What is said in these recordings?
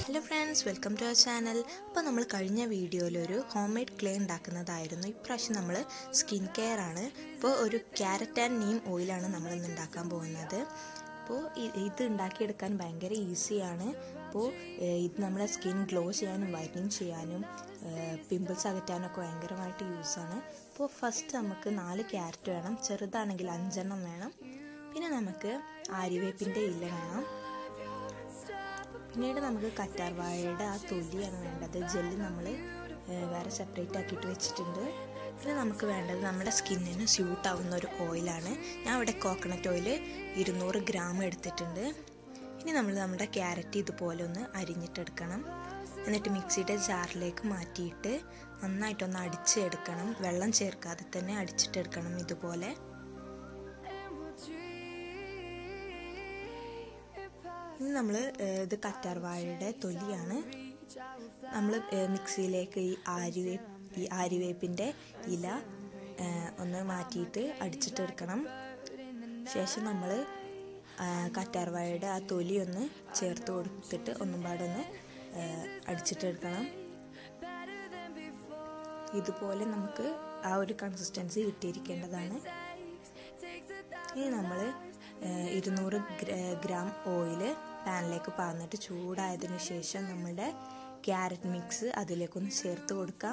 hello friends welcome to our channel അപ്പോൾ നമ്മൾ കഴിഞ്ഞ വീഡിയോയിൽ ഒരു ഹോം മെയ്ഡ് ക്ലേ ഉണ്ടാക്കുന്നതായിരുന്നു ഇപ്രാവശ്യം നമ്മൾ സ്കിൻ കെയർ ആണ് ഇപ്പോൾ ഒരു ക്യാരറ്റ് ആൻഡ് നീം ഓയിലാണ് നമ്മൾ ഇന്ന് ഉണ്ടാക്കാൻ പോകുന്നത് അപ്പോൾ ഇത് ഉണ്ടാക്കിയെടുക്കാൻ ഭയങ്കര ഈസിയാണ് അപ്പോൾ ഇത് നമ്മുടെ സ്കിൻ ഗ്ലോ ചെയ്യാനും വൈറ്റനിങ് ചെയ്യാനും പിമ്പിൾസ് അകറ്റാനൊക്കെ ഭയങ്കരമായിട്ട് യൂസാണ് അപ്പോൾ ഫസ്റ്റ് നമുക്ക് നാല് ക്യാരറ്റ് വേണം ചെറുതാണെങ്കിൽ അഞ്ചെണ്ണം വേണം പിന്നെ നമുക്ക് ആര്യവേപ്പിൻ്റെ ഇല വേണം പിന്നീട് നമുക്ക് കറ്റാർവാഴയുടെ ആ തൊലിയാണ് വേണ്ടത് ജെല്ല് നമ്മൾ വേറെ സെപ്പറേറ്റ് ആക്കിയിട്ട് വെച്ചിട്ടുണ്ട് പിന്നെ നമുക്ക് വേണ്ടത് നമ്മുടെ സ്കിന്നിന് സ്യൂട്ട് ആവുന്ന ഒരു ഓയിലാണ് ഞാൻ ഇവിടെ കോക്കനട്ട് ഓയിൽ ഇരുന്നൂറ് ഗ്രാം എടുത്തിട്ടുണ്ട് ഇനി നമ്മൾ നമ്മുടെ ക്യാരറ്റ് ഇതുപോലെ ഒന്ന് അരിഞ്ഞിട്ടെടുക്കണം എന്നിട്ട് മിക്സിയുടെ ജാറിലേക്ക് മാറ്റിയിട്ട് നന്നായിട്ടൊന്ന് അടിച്ചെടുക്കണം വെള്ളം ചേർക്കാതെ തന്നെ അടിച്ചിട്ടെടുക്കണം ഇതുപോലെ ഇനി നമ്മൾ ഇത് കറ്റാർവാഴയുടെ തൊലിയാണ് നമ്മൾ മിക്സിയിലേക്ക് ഈ ആര്യവേപ്പ് ഈ ആര്യവേപ്പിൻ്റെ ഇല ഒന്ന് മാറ്റിയിട്ട് അടിച്ചിട്ടെടുക്കണം ശേഷം നമ്മൾ കറ്റാർവാഴയുടെ ആ തൊലി ഒന്ന് ചേർത്ത് കൊടുത്തിട്ട് ഒന്നും പാടൊന്ന് അടിച്ചിട്ടെടുക്കണം ഇതുപോലെ നമുക്ക് ആ ഒരു കൺസിസ്റ്റൻസി കിട്ടിയിരിക്കേണ്ടതാണ് ഇനി നമ്മൾ ഇരുന്നൂറ് ഗ്രാം ഓയിൽ പാനിലേക്ക് പാർന്നിട്ട് ചൂടായതിനു ശേഷം നമ്മുടെ ക്യാരറ്റ് മിക്സ് അതിലേക്കൊന്ന് ചേർത്ത് കൊടുക്കാം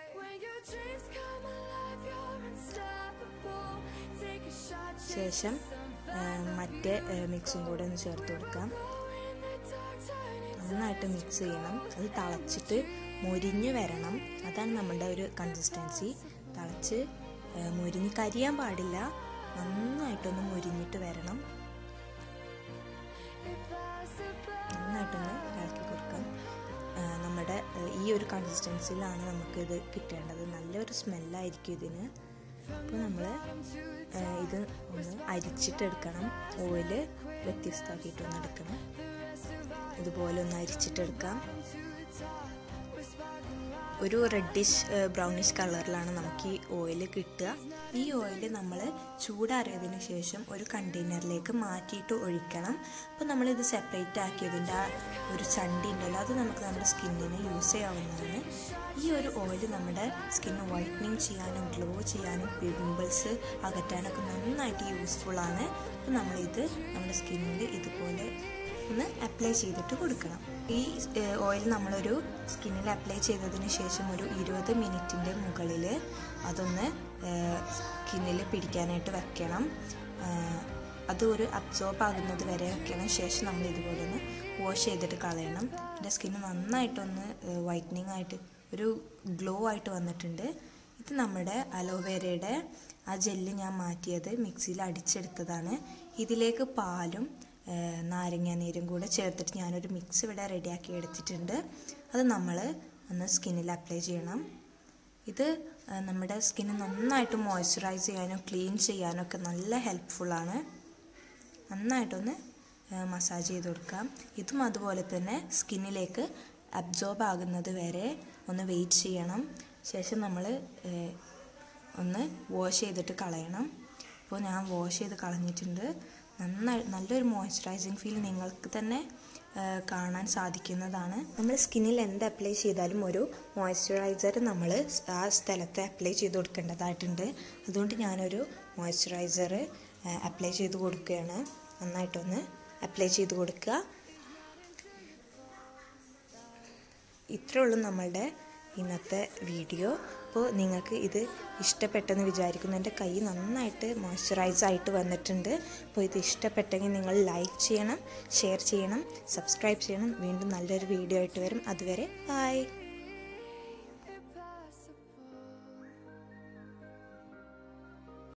ശേഷം മറ്റേ മിക്സും കൂടെ ഒന്ന് ചേർത്ത് കൊടുക്കാം നന്നായിട്ട് മിക്സ് ചെയ്യണം അത് തിളച്ചിട്ട് മൊരിഞ്ഞ് വരണം അതാണ് നമ്മുടെ ഒരു കൺസിസ്റ്റൻസി തിളച്ച് മൊരിഞ്ഞ് കരിയാൻ പാടില്ല നന്നായിട്ടൊന്ന് മുരിഞ്ഞിട്ട് വരണം നന്നായിട്ടൊന്ന് ഇളക്കി കൊടുക്കാം നമ്മുടെ ഈ ഒരു കൺസിസ്റ്റൻസിയിലാണ് നമുക്കിത് കിട്ടേണ്ടത് നല്ലൊരു സ്മെല്ലായിരിക്കും ഇതിന് അപ്പോൾ നമ്മൾ ഇത് ഒന്ന് അരിച്ചിട്ടെടുക്കണം ഓയില് വ്യത്യസ്തമാക്കിയിട്ടൊന്ന് എടുക്കണം ഇതുപോലെ ഒന്ന് അരിച്ചിട്ടെടുക്കാം ഒരു റെഡിഷ് ബ്രൗണിഷ് കളറിലാണ് നമുക്ക് ഈ ഓയിൽ കിട്ടുക ഈ ഓയിൽ നമ്മൾ ചൂടാറിയതിന് ശേഷം ഒരു കണ്ടെയ്നറിലേക്ക് മാറ്റിയിട്ട് ഒഴിക്കണം അപ്പോൾ നമ്മളിത് സെപ്പറേറ്റ് ആക്കിയതിൻ്റെ ആ ഒരു ചണ്ടി ഉണ്ടല്ലോ അത് നമുക്ക് നമ്മുടെ സ്കിന്നിന് യൂസ് ചെയ്യാവുന്നതാണ് ഈ ഒരു ഓയിൽ നമ്മുടെ സ്കിന്ന് വൈറ്റനിങ് ചെയ്യാനും ഗ്ലോ ചെയ്യാനും പിമ്പിൾസ് അകറ്റാനൊക്കെ നന്നായിട്ട് യൂസ്ഫുള്ളാണ് അപ്പോൾ നമ്മളിത് നമ്മുടെ സ്കിന്നിൽ ഇതുപോലെ ഒന്ന് അപ്ലൈ ചെയ്തിട്ട് കൊടുക്കണം ഈ ഓയിൽ നമ്മളൊരു സ്കിന്നിൽ അപ്ലൈ ചെയ്തതിന് ശേഷം ഒരു ഇരുപത് മിനിറ്റിൻ്റെ മുകളിൽ അതൊന്ന് സ്കിന്നിൽ പിടിക്കാനായിട്ട് വെക്കണം അത് ഒരു അബ്സോർബ് ആകുന്നത് വരെ വെക്കണം ശേഷം നമ്മൾ ഇതുപോലെ ഒന്ന് വാഷ് ചെയ്തിട്ട് കളയണം എൻ്റെ സ്കിന്ന് നന്നായിട്ടൊന്ന് വൈറ്റനിങ് ആയിട്ട് ഒരു ഗ്ലോ ആയിട്ട് വന്നിട്ടുണ്ട് ഇത് നമ്മുടെ അലോവേരയുടെ ആ ജെല്ല് ഞാൻ മാറ്റിയത് മിക്സിയിൽ അടിച്ചെടുത്തതാണ് ഇതിലേക്ക് പാലും നാരങ്ങ നീരും കൂടെ ചേർത്തിട്ട് ഞാനൊരു മിക്സ് ഇവിടെ റെഡിയാക്കി എടുത്തിട്ടുണ്ട് അത് നമ്മൾ ഒന്ന് സ്കിന്നിൽ അപ്ലൈ ചെയ്യണം ഇത് നമ്മുടെ സ്കിന്ന് നന്നായിട്ട് മോയ്സ്ചറൈസ് ചെയ്യാനും ക്ലീൻ ചെയ്യാനും ഒക്കെ നല്ല ഹെൽപ്ഫുള്ളാണ് നന്നായിട്ടൊന്ന് മസാജ് ചെയ്ത് കൊടുക്കാം ഇതും അതുപോലെ തന്നെ സ്കിന്നിലേക്ക് അബ്സോർബ് ആകുന്നത് വരെ ഒന്ന് വെയിറ്റ് ചെയ്യണം ശേഷം നമ്മൾ ഒന്ന് വാഷ് ചെയ്തിട്ട് കളയണം അപ്പോൾ ഞാൻ വാഷ് ചെയ്ത് കളഞ്ഞിട്ടുണ്ട് നന്നായി നല്ലൊരു മോയ്സ്ചറൈസിങ് ഫീൽ നിങ്ങൾക്ക് തന്നെ കാണാൻ സാധിക്കുന്നതാണ് നമ്മൾ സ്കിന്നിൽ എന്ത് അപ്ലൈ ചെയ്താലും ഒരു മോയ്സ്ചറൈസർ നമ്മൾ ആ സ്ഥലത്ത് അപ്ലൈ ചെയ്ത് കൊടുക്കേണ്ടതായിട്ടുണ്ട് അതുകൊണ്ട് ഞാനൊരു മോയ്സ്ചറൈസർ അപ്ലൈ ചെയ്ത് കൊടുക്കുകയാണ് നന്നായിട്ടൊന്ന് അപ്ലൈ ചെയ്ത് കൊടുക്കുക ഇത്രേ ഉള്ളൂ നമ്മളുടെ ഇന്നത്തെ വീഡിയോ അപ്പോൾ നിങ്ങൾക്ക് ഇത് ഇഷ്ടപ്പെട്ടെന്ന് വിചാരിക്കുന്നു എൻ്റെ കൈ നന്നായിട്ട് മോയ്സ്ചറൈസ് ആയിട്ട് വന്നിട്ടുണ്ട് അപ്പോൾ ഇത് ഇഷ്ടപ്പെട്ടെങ്കിൽ നിങ്ങൾ ലൈക്ക് ചെയ്യണം ഷെയർ ചെയ്യണം സബ്സ്ക്രൈബ് ചെയ്യണം വീണ്ടും നല്ലൊരു വീഡിയോ ആയിട്ട് വരും അതുവരെ ബായ്